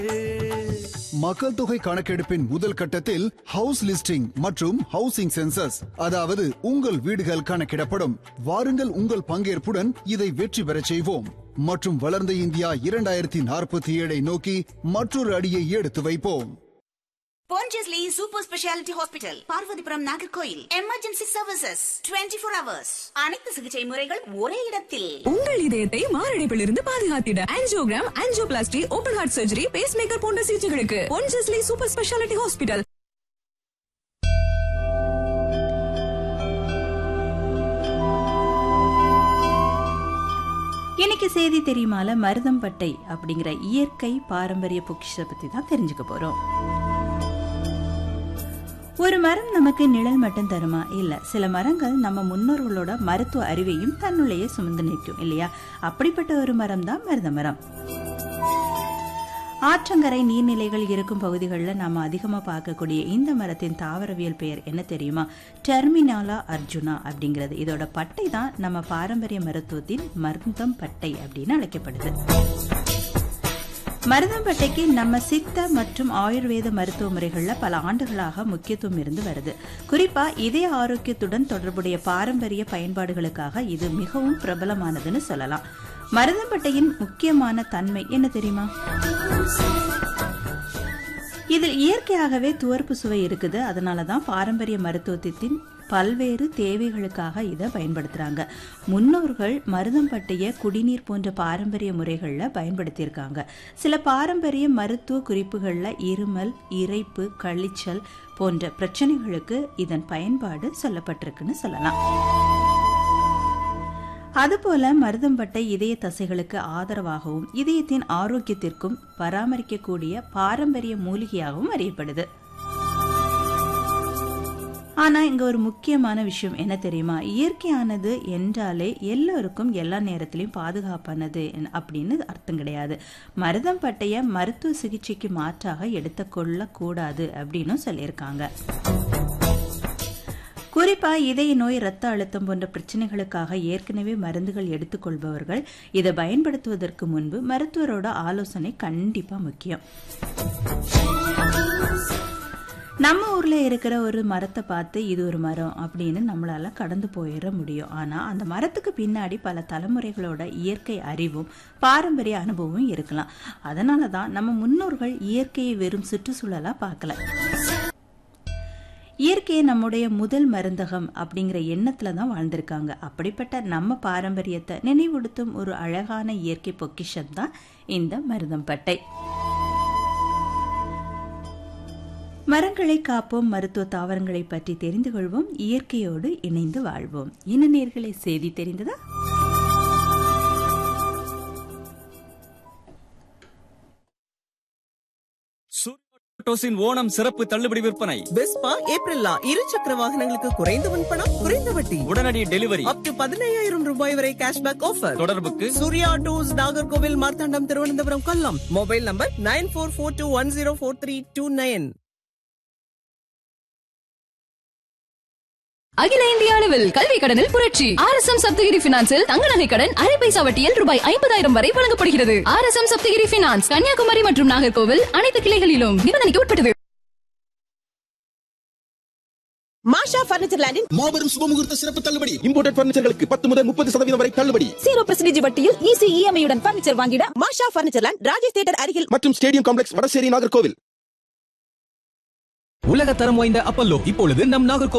மக்கள் தொகை கணக்கெடுப்பின் முதல் கட்டத்தில் ஹவுஸ் லிஸ்டிங் மற்றும் ஹவுசிங் சென்சஸ் அதாவது உங்கள் வீடுகள் கணக்கிடப்படும் வாருங்கள் உங்கள் பங்கேற்புடன் இதை வெற்றி பெறச் செய்வோம் மற்றும் வளர்ந்த இந்தியா இரண்டாயிரத்தி நாற்பத்தி ஏழை நோக்கி மற்றொரு அடியை எடுத்து வைப்போம் Pondicherry Super Speciality Hospital, Parvathipuram Nagercoil emergency services 24 four hours அனைத்து சிகிச்சை முறைகள் ஒரே இடத்தில் உங்கள் இதயத்தை மாரடைப்பிலிருந்து பாதுகாத்திட angiogram angioplasty open heart surgery pacemaker போன்ற சிகிச்சைகளுக்கு பொன்ஜஸ்லி சூப்பர் ஸ்பெஷாலிட்டி ஹாஸ்பிட்டல் இன்னைக்கு செய்தி தெரியுமால மருதம்பட்டை அப்படிங்கிற இயற்கை பாரம்பரிய பொக்கிஷத்தை பத்தி தான் தெரிஞ்சுக்க போறோம் ஒரு மரம் நமக்கு நிழல் மட்டும் தருமா இல்ல சில மரங்கள் நம்ம முன்னோர்களோட மருத்துவ அறிவையும் தன்னுள்ளேயே சுமந்து நிற்கும் இல்லையா அப்படிப்பட்ட ஒரு மரம் தான் மருத மரம் ஆற்றங்கரை நீர்நிலைகள் இருக்கும் பகுதிகளில் நாம அதிகமா பார்க்கக்கூடிய இந்த மரத்தின் தாவரவியல் பெயர் என்ன தெரியுமா டெர்மினாலா அர்ஜுனா அப்படிங்கிறது இதோட பட்டை தான் நம்ம பாரம்பரிய மருத்துவத்தின் மருந்தம் பட்டை அப்படின்னு அழைக்கப்படுது மருதம்பட்டைக்கு நம்ம சித்த மற்றும் ஆயுர்வேத மருத்துவ முறைகள்ல பல ஆண்டுகளாக முக்கியத்துவம் இருந்து வருது குறிப்பா இதய ஆரோக்கியத்துடன் தொடர்புடைய பாரம்பரிய பயன்பாடுகளுக்காக இது மிகவும் பிரபலமானதுன்னு சொல்லலாம் மருதம்பட்டையின் முக்கியமான தன்மை என்ன தெரியுமா இதில் இயற்கையாகவே துவர்ப்பு சுவை இருக்குது அதனால தான் பாரம்பரிய மருத்துவத்தின் பல்வேறு தேவைகளுக்காக இதை பயன்படுத்துறாங்க முன்னோர்கள் மருதம்பட்டைய குடிநீர் போன்ற பாரம்பரிய முறைகளில் பயன்படுத்தியிருக்காங்க சில பாரம்பரிய மருத்துவ குறிப்புகளில் இருமல் இரைப்பு கழிச்சல் போன்ற பிரச்சனைகளுக்கு இதன் பயன்பாடு சொல்லப்பட்டிருக்குன்னு சொல்லலாம் அதுபோல மருதம்பட்டை இதய தசைகளுக்கு ஆதரவாகவும் இதயத்தின் ஆரோக்கியத்திற்கும் பராமரிக்கக்கூடிய பாரம்பரிய மூலிகையாகவும் அறியப்படுது ஆனா இங்க ஒரு முக்கியமான விஷயம் என்ன தெரியுமா இயற்கையானது என்றாலே எல்லோருக்கும் எல்லா நேரத்திலையும் பாதுகாப்பானது அப்படின்னு அர்த்தம் கிடையாது மருதம் பட்டைய மருத்துவ சிகிச்சைக்கு மாற்றாக எடுத்துக்கொள்ள கூடாது அப்படின்னு சொல்லியிருக்காங்க குறிப்பா இதய நோய் இரத்த அழுத்தம் போன்ற பிரச்சனைகளுக்காக ஏற்கனவே மருந்துகள் எடுத்துக்கொள்பவர்கள் இதை பயன்படுத்துவதற்கு முன்பு மருத்துவரோட ஆலோசனை கண்டிப்பா முக்கியம் நம்ம ஊர்ல இருக்கிற ஒரு மரத்தை பார்த்து இது ஒரு மரம் அப்படின்னு நம்மளால கடந்து போயிட முடியும் ஆனா அந்த மரத்துக்கு பின்னாடி பல தலைமுறைகளோட இயற்கை அறிவும் பாரம்பரிய அனுபவமும் இருக்கலாம் அதனால தான் நம்ம முன்னோர்கள் இயற்கையை வெறும் சுற்றுச்சூழலா பார்க்கல இயற்கையை நம்முடைய முதல் மருந்தகம் அப்படிங்கிற எண்ணத்துல தான் வாழ்ந்திருக்காங்க அப்படிப்பட்ட நம்ம பாரம்பரியத்தை நினைவுடுத்தும் ஒரு அழகான இயற்கை பொக்கிஷம் தான் இந்த மருதம்பட்டை மரங்களை காப்போம் மருத்துவ தாவரங்களை பற்றி தெரிந்து கொள்வோம் இயற்கையோடு இணைந்து வாழ்வோம் இன நேர்களை செய்தி தெரிந்ததா டோஸின் ஓணம் சிறப்பு தள்ளுபடி விற்பனை வெஸ்பா ஏப்ரல்லா இரு சக்கர வாகனங்களுக்கு குறைந்த முன்பணம் குறைந்த வட்டி உடனடி டெலிவரி அப் டு பதினையாயிரம் ரூபாய் வரை கேஷ்பேக் ஆஃபர் தொடர்புக்கு சூர்யா டூஸ் Nagercoil Marthandam Thiruvananthapuram Kollam mobile number nine four four two one zero four three two nine அகில இந்திய அளவில் கல்வி கடனில் புரட்சி ஆர் எஸ் எம் சப்தகிரி பினான்சில் தங்க நகை கடன் அரை பைசா வட்டியில் ரூபாய் ஐம்பதாயிரம் வரை வழங்கப்படுகிறது R S M Sapthagiri finance Kanyakumari மற்றும் நாகர்கோவில் அனைத்து கிளைகளிலும் நிபந்தனைக்கு உட்பட்டது மாஷா பர்னிச்சர் லேண்டின் மாபெரும் சுபமுகூர்த்த சிறப்பு தள்ளுபடி இம்போர்டட் பர்னிச்சர்களுக்கு பத்து முதல் முப்பது சதவீதம் வரை தள்ளுபடி ஜீரோ பர்சன்டேஜ் வட்டியில் ஈஸி இஎம்ஐயுடன் பர்னிச்சர் வாங்கிட Masha furniture land Rajesh theatre அருகில் மற்றும் ஸ்டேடியம் காம்ப்ளெக்ஸ் வடசேரி நாகர்கோவில் உலக தரம் வாய்ந்த அப்பல்லோ இப்பொழுது நம் நாகர்கோவில்